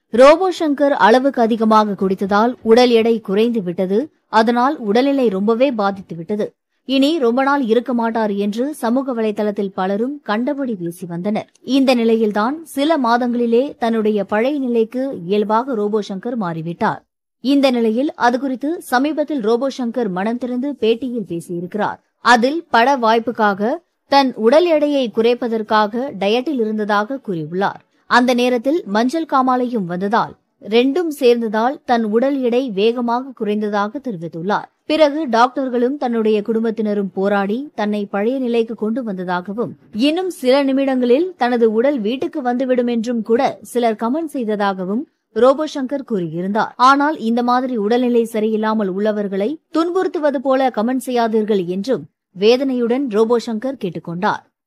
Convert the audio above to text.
robot Shankar அளவுக்கு அதிகமாக குடித்ததால் உடல் எடை குறைந்து விட்டது அதனால் உடல்நிலை ரொம்பவே பாதித்து விட்டது இனி ரொம்ப நாள் இருக்க மாட்டார் என்று சமூக வலைதளத்தில் பலரும் கண்டபடி பேசி வந்தனர் இந்த நிலையில்தான் சில மாதங்களிலே தன்னுடைய பழைய நிலைக்கு இயல்பாக ரோபோ சங்கர் மாறிவிட்டார் இந்த நிலையில் அது குறித்து சமீபத்தில் ரோபோ சங்கர் மனம் திறந்து பேட்டியில் பேசியிருக்கிறார் அதில் பட வாய்ப்புக்காக தன் உடல் எடையை குறைப்பதற்காக டயட்டில் இருந்ததாக கூறியுள்ளார் அந்த நேரத்தில் மஞ்சள் காமாலையும் வந்ததால் ரெண்டும் சேர்ந்ததால் தன் உடல் எடை வேகமாக குறைந்ததாக தெரிவித்துள்ளார் பிறகு டாக்டர்களும் தன்னுடைய குடும்பத்தினரும் போராடி தன்னை பழைய நிலைக்கு கொண்டு வந்ததாகவும் இன்னும் சில நிமிடங்களில் தனது உடல் வீட்டுக்கு வந்துவிடும் என்றும் கூட சிலர் கமெண்ட் செய்ததாகவும் ரோபோ சங்கர் கூறியிருந்தார் ஆனால் இந்த மாதிரி உடல்நிலை சரியில்லாமல் உள்ளவர்களை துன்புறுத்துவது போல கமெண்ட் செய்யாதீர்கள் என்றும் வேதனையுடன் ரோபோ சங்கர் கேட்டுக்கொண்டார்